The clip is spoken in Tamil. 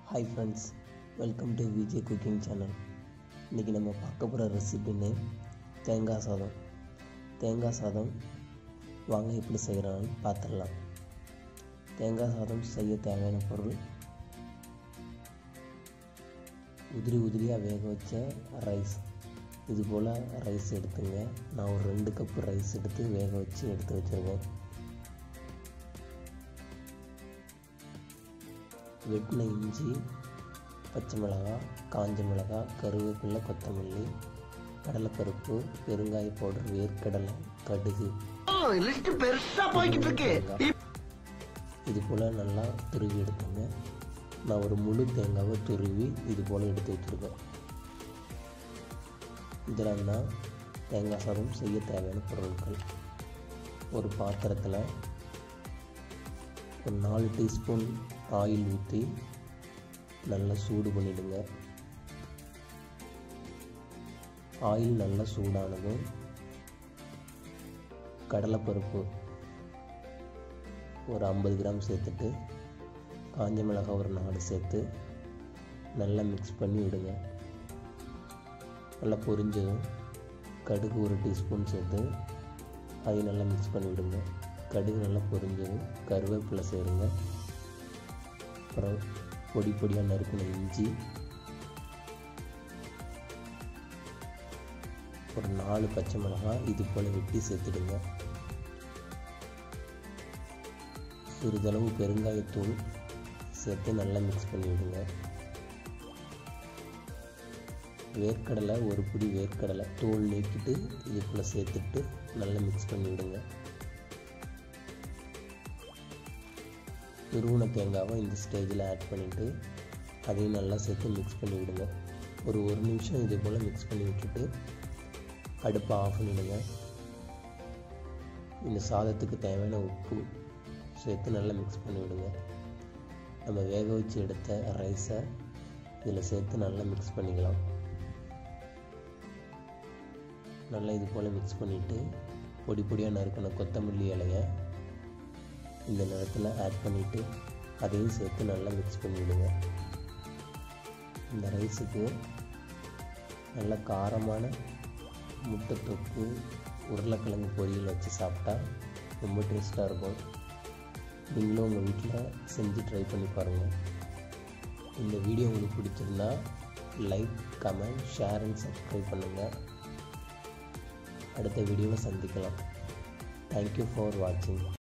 hi friends welcome to Vijay cooking channel இன்றைக்கி நம்ம பார்க்க போகிற ரெசிபின்னு தேங்காய் சாதம் தேங்காய் சாதம் வாங்க எப்படி செய்கிறான்னு பார்த்துடலாம் தேங்காய் சாதம் செய்ய தேவையான பொருள் உதிரி உதிரியாக வேக வச்ச ரைஸ் இது போல் ரைஸ் எடுத்துங்க நான் ஒரு ரெண்டு கப்பு ரைஸ் எடுத்து வேக வச்சு எடுத்து வச்சுருக்கேன் வெட்டின இஞ்சி பச்சை மிளகாய் காஞ்ச மிளகாய் கருவேப்பிலை கொத்தமல்லி கடலைப்பருப்பு பெருங்காய பவுடர் வேர்க்கடலை கடுகு லிஸ்ட் பெருசா போய்கிட்டு இருக்கு இது போல் நல்லா துருவி எடுத்துங்க நான் ஒரு முழு தேங்காவை துருவி இது போல் எடுத்து வச்சுருக்கேன் இதெல்லாம் தான் தேங்காய் சாதம் செய்ய தேவையான பொருட்கள் ஒரு பாத்திரத்தில் ஒரு நாலு டீஸ்பூன் ஆயில் ஊற்றி நல்லா சூடு பண்ணிவிடுங்க ஆயில் நல்லா சூடானதும் கடலைப்பருப்பு ஒரு ஐம்பது கிராம் சேர்த்துட்டு காஞ்ச மிளகாய் ஒரு நாலு சேர்த்து நல்லா மிக்ஸ் பண்ணி விடுங்க நல்லா பொரிஞ்சதும் கடுகு ஒரு டீஸ்பூன் சேர்த்து அதையும் நல்லா மிக்ஸ் பண்ணி விடுங்க கடுகு நல்லா பொரிஞ்சதும் கருவேப்பிலை சேருங்க அப்புறம் பொடி பொடியாக நறுக்கின இஞ்சி ஒரு நாலு பச்சை மிளகாய் இது போல் வெட்டி சேர்த்துடுங்க சிறிதளவு பெருங்காயத்தூள் சேர்த்து நல்லா மிக்ஸ் பண்ணி விடுங்க வேர்க்கடலை ஒரு பிடி வேர்க்கடலை தோல் நீக்கிட்டு இது போல் சேர்த்துட்டு நல்லா மிக்ஸ் பண்ணி விடுங்க துருவன தேங்காவை இந்த ஸ்டேஜில் ஆட் பண்ணிவிட்டு அதையும் நல்லா சேர்த்து மிக்ஸ் பண்ணி விடுங்க ஒரு ஒரு நிமிஷம் இதே போல் மிக்ஸ் பண்ணி விட்டுட்டு அடுப்பை ஆஃப் பண்ணிவிடுங்க இந்த சாதத்துக்கு தேவையான உப்பு சேர்த்து நல்லா மிக்ஸ் பண்ணி விடுங்க நம்ம வேக வச்சு எடுத்த ரைஸை இதில் சேர்த்து நல்லா மிக்ஸ் பண்ணிக்கலாம் நல்லா இது போல் மிக்ஸ் பண்ணிவிட்டு பொடி பொடியாக நறுக்கின கொத்தமல்லி இலையை இந்த நேரத்தில் ஆட் பண்ணிவிட்டு அதையும் சேர்த்து நல்லா மிக்ஸ் பண்ணிவிடுங்க இந்த ரைஸுக்கு நல்ல காரமான முட்டை தொக்கு உருளைக்கிழங்கு பொரியல் வச்சு சாப்பிட்டா ரொம்ப டேஸ்ட்டாக இருக்கும் நீங்களும் உங்கள் வீட்டில் செஞ்சு ட்ரை பண்ணி பாருங்கள் இந்த வீடியோ உங்களுக்கு பிடிச்சிருந்தா like comment share and subscribe பண்ணுங்கள் அடுத்த வீடியோவில் சந்திக்கலாம் தேங்க்யூ ஃபார் வாட்சிங்